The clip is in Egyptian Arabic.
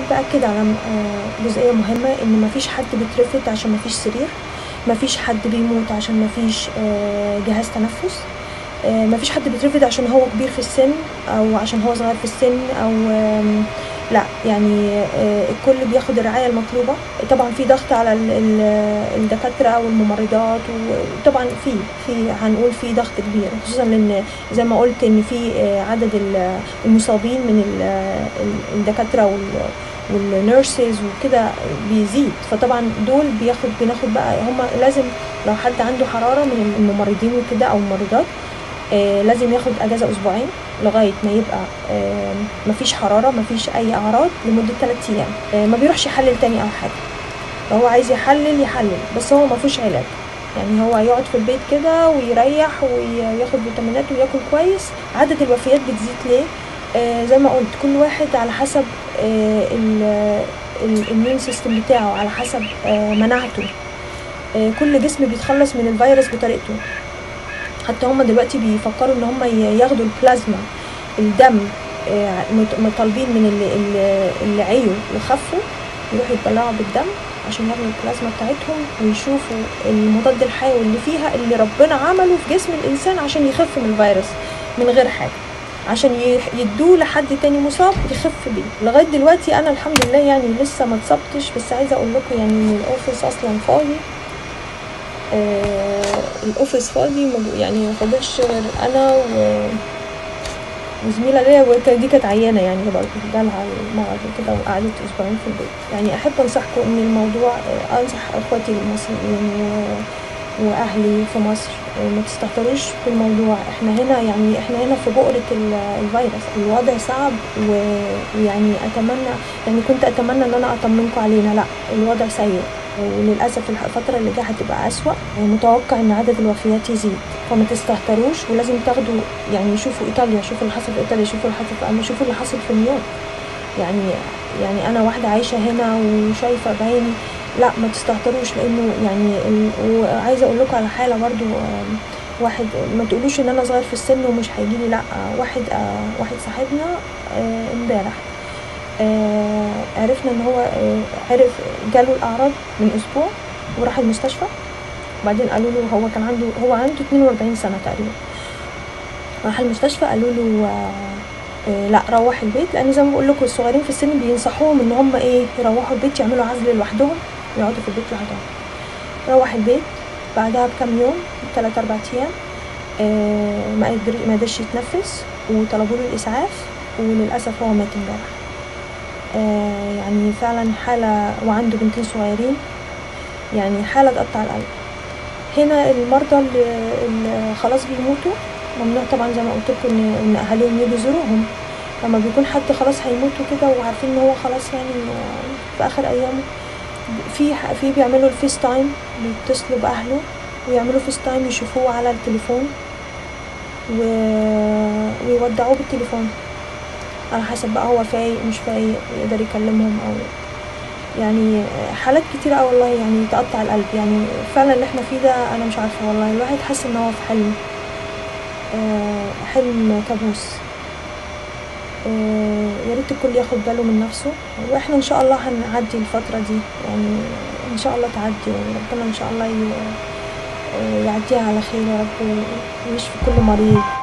اكد على آه، جزئيه مهمه ان مفيش حد بيترفد عشان مفيش سرير مفيش حد بيموت عشان مفيش آه، جهاز تنفس آه، مفيش حد بيترفد عشان هو كبير في السن او عشان هو صغير في السن او آم، لا يعني آه، الكل بياخد الرعايه المطلوبه طبعا في ضغط على ال- ال- الدكاتره والممرضات وطبعا في في هنقول في ضغط كبير خصوصا لان زي ما قلت ان في آه، عدد ال- المصابين من ال- ال- الدكاتره وال والنيرسز وكده بيزيد فطبعا دول بياخد بناخد بقى هم لازم لو حد عنده حراره من الممرضين وكده او الممرضات آه لازم ياخد اجازه اسبوعين لغايه ما يبقى آه مفيش حراره مفيش اي اعراض لمده 3 ايام آه ما بيروحش يحلل تاني او حاجه لو هو عايز يحلل يحلل بس هو مفيش علاج يعني هو يقعد في البيت كده ويريح وياخد فيتامينات وياكل كويس عدد الوفيات بتزيد ليه آه زي ما قلت كل واحد على حسب آه الاميون سيستم بتاعه على حسب آه مناعته آه كل جسم بيتخلص من الفيروس بطريقته حتى هم دلوقتي بيفكروا ان هم ي- ياخدوا البلازما الدم آه، مت- مطالبين من اللي, اللي, اللي عيوا وخفوا يروحوا يتبلعوا بالدم عشان ياخدوا البلازما بتاعتهم ويشوفوا المضاد الحيوي اللي فيها اللي ربنا عمله في جسم الانسان عشان يخف من الفيروس من غير حاجه عشان يح- يدوه لحد تاني مصاب يخف بيه لغايه دلوقتي انا الحمد لله يعني لسه ما اتصبتش بس عايزه اقول لكم يعني ان الاوفيس اصلا فاضي آه الاوفيس فاضي ما- يعني ما فاضلش غير انا و وزميله ليا وكانت دي كانت عيانه يعني برضه جالها المرض وكده وقعدت اسبوعين في البيت يعني احب انصحكم ان الموضوع آه، انصح اخواتي المصريين و- واهلي في مصر آه، ما تستهتروش بالموضوع احنا هنا يعني احنا هنا في بؤره ال- الفيروس الوضع صعب و- ويعني اتمنى يعني كنت اتمنى ان انا اطمنكم علينا لا الوضع سيء وللاسف الح- الفتره اللي جايه هتبقى اسوا متوقع ان عدد الوفيات يزيد فما تستهتروش ولازم تاخدوا يعني شوفوا ايطاليا شوفوا اللي حصل في ايطاليا شوفوا اللي حصل في أما شوفوا اللي حصل في نيويورك يعني يعني انا واحده عايشه هنا وشايفه بعيني لا ما تستهتروش لانه يعني ال... وعايزه اقول لكم على حاله برضو آم، واحد ما تقولوش ان انا صغير في السن ومش هيجي لي لا واحد آه، واحد صاحبنا آه، امبارح آه، عرفنا ان هو آه، عرف جاله الاعراض من اسبوع وراح المستشفى وبعدين قالوا له هو كان عنده هو عنده 42 سنه تقريبا راح المستشفى قالوا له آه، آه، لا روح البيت لان زي ما بقول لكم الصغيرين في السن بينصحوهم ان هم ايه يروحوا البيت يعملوا عزل لوحدهم يقعدوا في البيت لوحدهم روح البيت بعدها بكام يوم ثلاث اربع ايام آه، ما قدر ما قدرش يتنفس وطلبوا له الاسعاف وللاسف هو مات امبارح آه، يعني فعلا حالة وعنده بنتين صغيرين يعني حالة تقطع القلب هنا المرضى اللي, اللي خلاص بيموتوا ممنوع طبعا زي ما قلت لكم ان ان اهاليهم يجوا يزوروهم لما بيكون حد خلاص هيموت كده وعارفين ان هو خلاص يعني آه، في اخر ايامه في ح- في بيعملوا الفيس تايم بيتصلوا باهله ويعملوا فيس تايم يشوفوه على التليفون و... ويودعوه بالتليفون على حسب بقى هو فايق مش فايق يقدر يكلمهم او يعني حالات كتيرة أوي والله يعني تقطع القلب يعني فعلا اللي احنا فيه ده انا مش عارفة والله الواحد حاسس ان هو في حلم آه، حلم كابوس آه، يا ريت الكل ياخد باله من نفسه واحنا ان شاء الله هنعدي الفترة دي يعني ان شاء الله تعدي وربنا ان شاء الله ي- آه، يعديها على خير يا رب ويشفي كل مريض